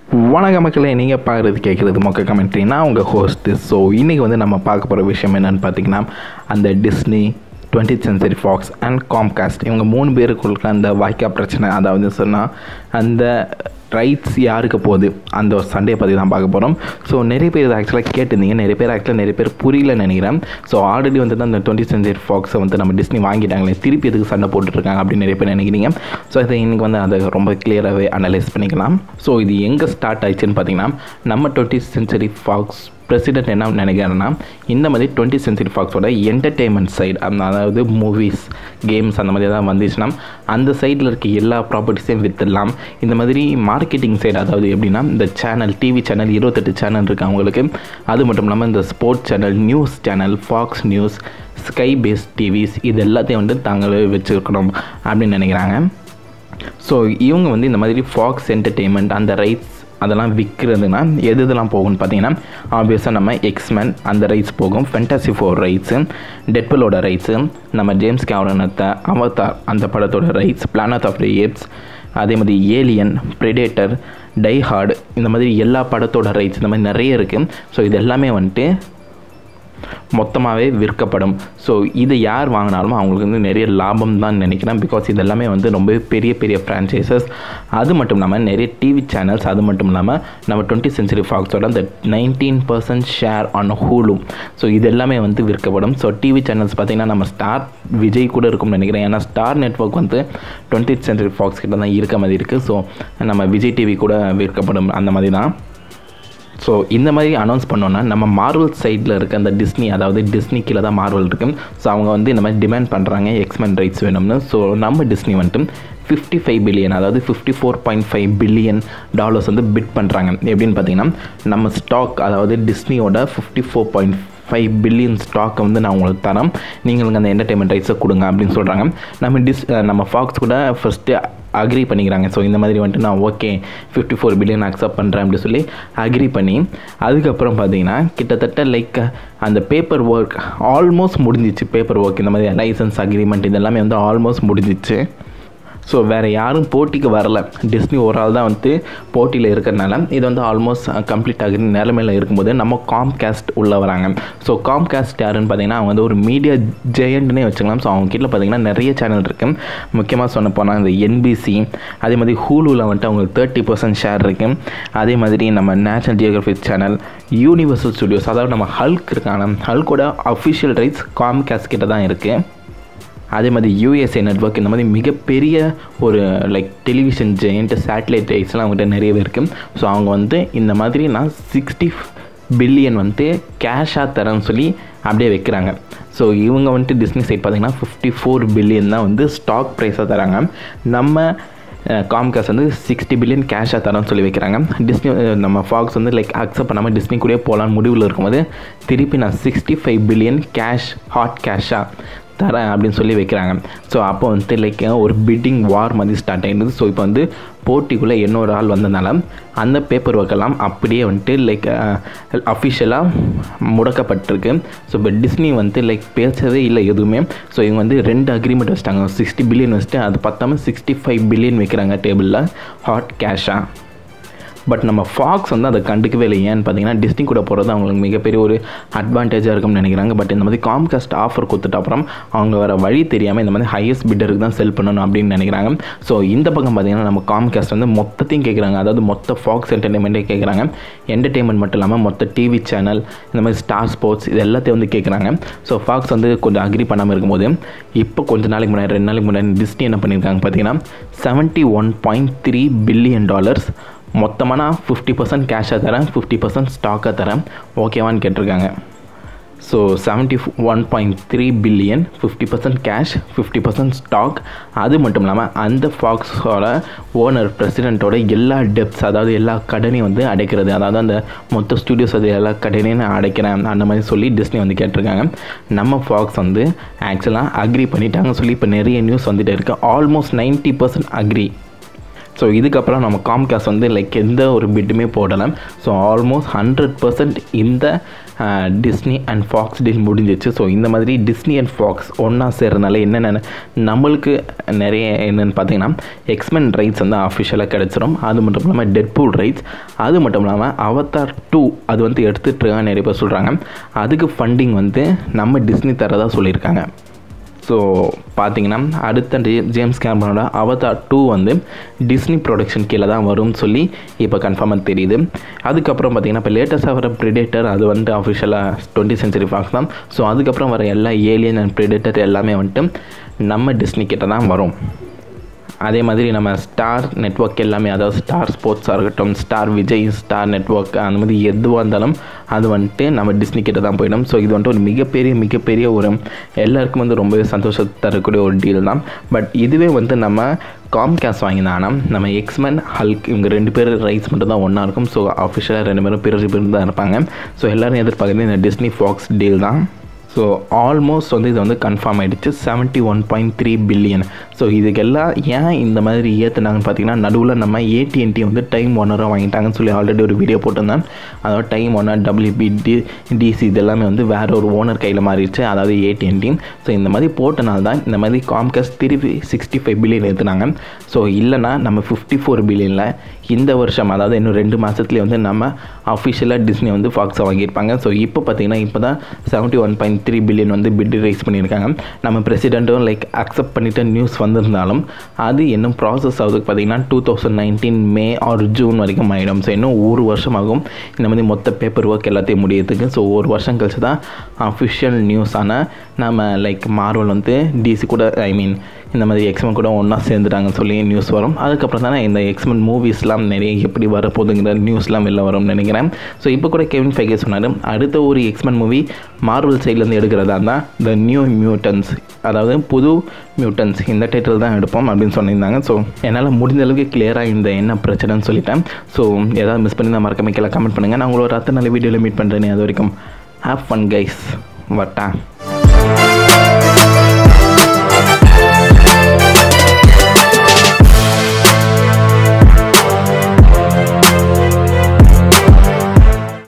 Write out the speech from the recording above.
வணக்க மக்களே நீங்கள் பார்க்குறது கேட்குறது மொக்க கமெண்ட்ரி நான் உங்கள் ஹோஸ்ட்டு ஸோ இன்றைக்கி வந்து நம்ம பார்க்க போகிற விஷயம் என்னென்னு பார்த்தீங்கன்னா அந்த Disney twenty century Fox and Comcast இவங்க மூணு பேருக்குள்ள அந்த வாய்க்கா பிரச்சனை அதாவது சொன்னால் அந்த ரைட்ஸ் யாருக்கு போகுது அந்த ஒரு சண்டையை பற்றி தான் பார்க்க போகிறோம் ஸோ நிறைய பேர் இதை ஆக்சுவலாக கேட்டிருந்தீங்க நிறைய பேர் ஆக்சுவலாக நிறைய பேர் புரியல நினைக்கிறேன் ஸோ ஆல்ரெடி வந்து அந்த டுவெண்ட்டி சென்ச்சுரி ஃபாக்ஸை வந்து நம்ம டிஸ்னி வாங்கிட்டாங்களே திருப்பி எதுக்கு சண்டை போட்டுட்ருக்காங்க அப்படின்னு நிறைய பேர் நினைக்கிறீங்க ஸோ இதை இன்றைக்கி வந்து அதை ரொம்ப கிளியராகவே அனலைஸ் பண்ணிக்கலாம் ஸோ இது எங்கே ஸ்டார்ட் ஆயிடுச்சுன்னு பார்த்தீங்கன்னா நம்ம டுவெண்ட்டி சென்ச்சுரி ஃபாக்ஸ் பிரசிடென்ட் என்ன நினைக்கிறேன்னா இந்த மாதிரி டுவெண்ட்டி சென்ச்சுரி ஃபாக்ஸோட என்டர்டெயின்மெண்ட் சைடு அந்த அதாவது மூவிஸ் கேம்ஸ் அந்த மாதிரி எதாவது வந்துச்சுன்னா அந்த சைடில் இருக்க எல்லா ப்ராப்பர்ட்டிஸையும் விற்றுடலாம் இந்த மாதிரி மார்க்கெட்டிங் சைடு அதாவது எப்படின்னா இந்த சேனல் டிவி சேனல் இருபத்தெட்டு சேனல் இருக்குது அவங்களுக்கு அது மட்டும் இல்லாமல் இந்த sports channel news channel Fox News Sky based TVs இது எல்லாத்தையும் வந்து தாங்களே வச்சுருக்கணும் அப்படின்னு நினைக்கிறாங்க ஸோ இவங்க வந்து இந்த மாதிரி ஃபாக்ஸ் என்டர்டெயின்மெண்ட் அந்த ரைட்ஸ் அதெல்லாம் விற்கிறதுனா எது இதெல்லாம் போகும்னு பார்த்தீங்கன்னா ஆப்வியஸாக நம்ம எக்ஸ்மேன் அந்த ரைட்ஸ் போகும் ஃபென்டாசி ஃபோர் ரைட்ஸு டெட்பிளோட ரைட்ஸு நம்ம ஜேம்ஸ் கேவரனத்தை அவதார் அந்த படத்தோட rights Planet of the Apes அதே மாதிரி ஏலியன் ப்ரெடேட்டர் டைஹார்டு இந்த மாதிரி எல்லா படத்தோட ரைட்ஸ் இந்த மாதிரி நிறைய இருக்குது ஸோ இது எல்லாமே வந்துட்டு மொத்தமாகவே விற்கப்படும் ஸோ இதை யார் வாங்கினாலும் அவங்களுக்கு வந்து நிறைய லாபம் தான் நினைக்கிறேன் பிகாஸ் இது எல்லாமே வந்து ரொம்ப பெரிய பெரிய ஃப்ரான்ச்சைசஸ் அது மட்டும் இல்லாமல் நிறைய டிவி சேனல்ஸ் அது மட்டும் இல்லாமல் நம்ம டுவெண்ட்டி சென்ச்சுரி ஃபாக்ஸோட அந்த நைன்டீன் பர்சன்ட் ஷேர் ஆன் ஹூலும் ஸோ இது எல்லாமே வந்து விற்கப்படும் ஸோ டிவி சேனல்ஸ் பார்த்திங்கன்னா நம்ம ஸ்டார் விஜய் கூட இருக்கும்னு நினைக்கிறேன் ஏன்னா ஸ்டார் நெட்ஒர்க் வந்து டுவெண்ட்டி சென்ச்சுரி ஃபாக்ஸ் கிட்ட தான் இருக்க மாதிரி இருக்குது ஸோ நம்ம விஜய் டிவி கூட விற்கப்படும் அந்த மாதிரி தான் ஸோ இந்த மாதிரி அனௌன்ஸ் பண்ணோன்னா நம்ம மார்வல் சைடில் இருக்க அந்த டிஸ்னி அதாவது டிஸ்னி கீழே தான் மார்வல் இருக்குது ஸோ அவங்க வந்து இந்த மாதிரி டிமாண்ட் பண்ணுறாங்க எக்ஸ்மென் ரைட்ஸ் வேணும்னு ஸோ நம்ம டிஸ்னி வந்துட்டு ஃபிஃப்டி ஃபைவ் பில்லியன் அதாவது fifty four point five billion dollars வந்து பிட் பண்ணுறாங்க எப்படின்னு பார்த்தீங்கன்னா நம்ம ஸ்டாக் அதாவது டிஸ்னியோட fifty four point five billion ஸ்டாக்கை வந்து நான் உங்களுக்கு தரேன் நீங்கள் அந்த என்டர்டைன்மெண்ட் ரைட்ஸை கொடுங்க அப்படின்னு சொல்கிறாங்க நம்ம டிஸ் நம்ம ஃபாக்ஸ் கூட ஃபஸ்ட்டு அக்ரி பண்ணிக்கிறாங்க ஸோ இந்த மாதிரி வந்துட்டு நான் okay fifty four billion accept பண்ணுறேன் அப்படின்னு சொல்லி அக்ரி பண்ணி அதுக்கப்புறம் பார்த்தீங்கன்னா கிட்டத்தட்ட லைக் அந்த பேப்பர் ஒர்க் ஆல்மோஸ்ட் முடிஞ்சிச்சு பேப்பர் ஒர்க் இந்த மாதிரி லைசன்ஸ் அக்ரிமெண்ட் இதெல்லாமே வந்து ஆல்மோஸ்ட் முடிஞ்சிச்சு ஸோ வேறு யாரும் போட்டிக்கு வரல டிஸ்னி ஒரு ஆள் தான் வந்து போட்டியில் இருக்கிறனால இது வந்து ஆல்மோஸ்ட் கம்ப்ளீட் ஆகிற நிலைமையில் இருக்கும்போது நம்ம காம்காஸ்ட் உள்ளே வராங்க ஸோ காம்காஸ்ட் யாருன்னு பார்த்தீங்கன்னா அவங்க வந்து ஒரு மீடியா ஜெயண்ட்னே வச்சுக்கலாம் ஸோ அவங்க கிட்ட பார்த்தீங்கன்னா நிறைய சேனல் இருக்குது முக்கியமாக சொன்ன போனால் இந்த என்பிசி அதே மாதிரி ஹூலுவில் வந்துட்டு அவங்களுக்கு தேர்ட்டி பர்சன்ட் ஷேர் இருக்குது அதே மாதிரி நம்ம national geographic channel universal studios அதாவது நம்ம ஹல்க் இருக்காங்க ஹல்கோட அஃபிஷியல் ரைட்ஸ் காம்காஸ்ட் கிட்ட தான் இருக்குது அதே மாதிரி யூஎஸ்ஏ நெட்ஒர்க் இந்த மாதிரி மிகப்பெரிய ஒரு லைக் டெலிவிஷன் ஜெயண்ட் சேட்டலைட் ரைட்ஸ்லாம் அவங்ககிட்ட நிறையவே இருக்குது ஸோ அவங்க வந்து இந்த மாதிரி நான் சிக்ஸ்டி பில்லியன் வந்து கேஷாக தரேன்னு சொல்லி அப்படியே வைக்கிறாங்க ஸோ இவங்க வந்துட்டு டிஸ்னி சைட் பார்த்திங்கன்னா ஃபிஃப்டி ஃபோர் பில்லியன் தான் வந்து ஸ்டாக் ப்ரைஸாக தராங்க நம்ம காம்காஸ் வந்து சிக்ஸ்டி பில்லியன் கேஷாக தரோன்னு சொல்லி வைக்கிறாங்க டிஸ்னி நம்ம ஃபாக்ஸ் வந்து லைக் அக்செப்ட் பண்ணாமல் டிஸ்னி கூட போகலான்னு முடிவில் இருக்கும்போது திருப்பி நான் sixty five billion cash hard கேஷாக தரேன் அப்படின்னு சொல்லி வைக்கிறாங்க ஸோ அப்போ வந்துட்டு லைக் ஒரு பிட்டிங் வார் மாதிரி ஸ்டார்ட் ஆகிடுது ஸோ இப்போ வந்து போட்டிக்குள்ளே இன்னொரு ஆள் வந்ததுனால அந்த பேப்பர் ஒர்க்கெல்லாம் அப்படியே வந்துட்டு லைக் அஃபிஷியலாக முடக்கப்பட்டிருக்கு ஸோ இப்போ டிஸ்னி வந்து லைக் பேசவே இல்லை எதுவுமே ஸோ இவங்க வந்து ரெண்டு அக்ரிமெண்ட் வச்சிட்டாங்க சிக்ஸ்டி பில்லியன் வச்சுட்டு அது பத்தாமல் சிக்ஸ்டி ஃபைவ் பில்லியன் வைக்கிறாங்க டேபிளில் ஹாட் கேஷாக பட் நம்ம ஃபாக்ஸ் வந்து அதை கண்டுக்கவே இல்லை ஏன்னு பார்த்தீங்கன்னா டிஸ்னி கூட போகிறது அவங்களுக்கு மிகப்பெரிய ஒரு அட்வான்டேஜாக இருக்கும்னு நினைக்கிறாங்க பட் இந்த மாதிரி காம்காஸ்ட் ஆஃபர் கொடுத்துட்ட அப்புறம் அவங்க வர வழி தெரியாமல் இந்த மாதிரி ஹையஸ்ட் பிட்டருக்கு தான் செல் பண்ணணும் அப்படின்னு நினைக்கிறாங்க ஸோ இந்த பக்கம் பார்த்தீங்கன்னா நம்ம காம்காஸ்ட் வந்து மொத்தத்தையும் கேட்குறாங்க அதாவது மொத்த ஃபாக்ஸ் என்டர்டைன்மெண்ட்டே கேட்குறாங்க என்டர்டைன்மெண்ட் மட்டும் இல்லாமல் மொத்த டிவி சேனல் இந்த மாதிரி ஸ்டார் ஸ்போர்ட்ஸ் இது எல்லாத்தையும் வந்து கேட்குறாங்க ஸோ ஃபாக்ஸ் வந்து கொஞ்சம் அக்ரி பண்ணாமல் இருக்கும்போது இப்போ கொஞ்சம் நாளைக்கு முன்னாடி ரெண்டு நாளைக்கு முன்னாடி டிஸ்னி என்ன பண்ணியிருக்காங்க பார்த்தீங்கன்னா seventy one point three billion dollars மொத்தமாக நான் ஃபிஃப்டி பர்சன்ட் கேஷாக தரேன் ஃபிஃப்டி பர்சன்ட் ஸ்டாக்காக தரேன் ஓகேவான்னு கேட்டிருக்காங்க so seventy one point three billion fifty percent cash fifty percent stock அது மட்டும் இல்லாமல் அந்த ஃபாக்ஸோட ஓனர் பிரசிடெண்ட்டோட எல்லா டெப்ஸ் அதாவது எல்லா கடனையும் வந்து அடைக்கிறது அதாவது அந்த மொத்த ஸ்டூடியோஸ் அது எல்லா கடனையும் நான் அடைக்கிறேன் அந்த மாதிரி சொல்லி டிஸ்னி வந்து கேட்டிருக்காங்க நம்ம ஃபாக்ஸ் வந்து ஆக்சுவலாக அக்ரி பண்ணிட்டாங்க சொல்லி இப்போ நிறைய நியூஸ் வந்துட்டு இருக்குது almost ninety percent agree so இதுக்கப்புறம் நம்ம காம்காஸ்ட் வந்து லைக் எந்த ஒரு பிட்டுமே போடலாம் ஸோ ஆல்மோஸ்ட் ஹண்ட்ரட் பர்சன்ட் இந்த டிஸ்னி அண்ட் ஃபாக்ஸ் டீல் முடிஞ்சிச்சு ஸோ இந்த மாதிரி டிஸ்னி அண்ட் ஃபாக்ஸ் ஒன்றா சேர்றதுனால என்னென்ன நம்மளுக்கு நிறைய என்னென்னு பார்த்தீங்கன்னா எக்ஸ்மென் ரைட்ஸ் வந்து அஃபிஷியலாக கிடச்சிரும் அது மட்டும் இல்லாமல் டெட்பூல் ரைட்ஸ் அது மட்டும் இல்லாமல் அவதார் டூ அது வந்து எடுத்துகிட்டு இருக்காங்க நிறைய பேர் சொல்கிறாங்க அதுக்கு ஃபண்டிங் வந்து நம்ம டிஸ்னி தரதாக சொல்லியிருக்காங்க ஸோ பார்த்தீங்கன்னா அடுத்த ஜே- ஜேம்ஸ் கேமரோட அவதார் டூ வந்து டிஸ்னி ப்ரொடக்ஷன் கீழே தான் வரும்னு சொல்லி இப்போ கன்ஃபார்மாக தெரியுது அதுக்கப்புறம் பார்த்தீங்கன்னா இப்போ லேட்டஸ்ட்டாக வர ப்ரிடேட்டர் அது வந்துட்டு அஃபிஷியலாக டுவெண்ட்டி சென்ச்சுரி ஃபாக்ஸ் தான் ஸோ அதுக்கப்புறம் வர எல்லா ஏலியன் அண்ட் ப்ரிடேட்டர் எல்லாமே வந்துட்டு நம்ம டிஸ்னி கிட்ட தான் வரும் அதே மாதிரி நம்ம ஸ்டார் நெட்வொர்க் எல்லாமே அதாவது ஸ்டார் ஸ்போர்ட்ஸாக இருக்கட்டும் ஸ்டார் விஜய் ஸ்டார் நெட்வொர்க் அந்த மாதிரி எதுவாக இருந்தாலும் அது வந்துட்டு நம்ம டிஸ்னி கிட்ட தான் போயிடும் ஸோ இது வந்துட்டு ஒரு மிகப்பெரிய மிகப்பெரிய ஒரு எல்லாருக்கும் வந்து ரொம்பவே சந்தோஷத்தை தரக்கூடிய ஒரு டீல் தான் பட் இதுவே வந்து நம்ம காம்காஸ் வாங்கினாங்கன்னா நம்ம எக்ஸ்மேன் ஹல்க் இவங்க ரெண்டு பேர் ரைட்ஸ் மட்டும் தான் ஒன்றா இருக்கும் ஸோ அஃபிஷியலாக ரெண்டு பேரும் பிரிஞ்சு பிரிந்து தான் இருப்பாங்க ஸோ எல்லோரும் எதிர்பார்க்குறது இந்த டிஸ்னி ஃபாக்ஸ் டீல் தான் ஸோ ஆல்மோஸ்ட் வந்து இது வந்து கன்ஃபார்ம் ஆகிடுச்சு seventy one point three billion so இதுக்கெல்லாம் ஏன் இந்த மாதிரி ஏற்றுனாங்கன்னு பார்த்தீங்கன்னா நடுவில் நம்ம ஏடிஎன்டி வந்து டைம் ஒன்னராக வாங்கிட்டாங்கன்னு சொல்லி ஆல்ரெடி ஒரு வீடியோ போட்டிருந்தேன் அதாவது Time Warner WB D DC இது எல்லாமே வந்து வேற ஒரு ஓனர் கையில் மாறிடுச்சு அதாவது ஏடிஎன்டி ஸோ இந்த மாதிரி போட்டனால தான் இந்த மாதிரி காம்காஸ் திருப்பி சிக்ஸ்டி ஃபைவ் பில்லியன் ஏற்றுனாங்க ஸோ இல்லைனா நம்ம ஃபிஃப்டி ஃபோர் பில்லியனில் இந்த வருஷம் அதாவது இன்னும் ரெண்டு மாதத்துலேயே வந்து நம்ம அஃபிஷியலாக டிஸ்னி வந்து ஃபாக்ஸை வாங்கியிருப்பாங்க ஸோ இப்போ பார்த்தீங்கன்னா இப்போ தான் seventy one point three billion வந்து பிட் ரைஸ் பண்ணியிருக்காங்க நம்ம பிரசிடெண்ட்டும் லைக் அக்செப்ட் பண்ணிட்டு நியூஸ் வந்திருந்தாலும் அது இன்னும் ப்ராசஸ் ஆகுதுக்கு பார்த்தீங்கன்னா two thousand nineteen May or June வரைக்கும் ஆகிடும் ஸோ இன்னும் ஒரு வருஷம் ஆகும் இந்த மாதிரி மொத்த பேப்பர் ஒர்க் எல்லாத்தையும் முடியறதுக்கு ஸோ ஒரு வருஷம் கழிச்சு தான் அஃபிஷியல் நியூஸான நம்ம லைக் மார்வல் வந்து டிசி கூட ஐ மீன் இந்த மாதிரி எக்ஸ்மென் கூட ஒன்றா சேர்ந்துட்டாங்கன்னு சொல்லி நியூஸ் வரும் அதுக்கப்புறம் தானே இந்த எக்ஸ்மென் மூவிஸ்லாம் நிறைய எப்படி வரப்போகுதுங்கிற நியூஸ்லாம் வெளில வரும்னு நினைக்கிறேன் ஸோ இப்போ கூட கெவின் ஃபைகே சொன்னார் அடுத்த ஒரு எக்ஸ்மென் மூவி மார்வல் சைட்லேருந்து எடுக்கிறதா இருந்தால் த நியூ மியூட்டன்ஸ் அதாவது புது மியூட்டன்ஸ் இந்த டைட்டில் தான் எடுப்போம் அப்படின்னு சொல்லியிருந்தாங்க ஸோ என்னால் முடிஞ்ச அளவுக்கு கிளியராக இந்த என்ன பிரச்சனைன்னு சொல்லிட்டேன் ஸோ ஏதாவது மிஸ் பண்ணி தான் மறக்காம கீழே கமெண்ட் பண்ணுங்கள் நான் உங்களோட அத்தனை நல்ல வீடியோவில் மீட் பண்ணுறேன் அது வரைக்கும் ஹேவ் ஃபன் கைஸ் வட்டா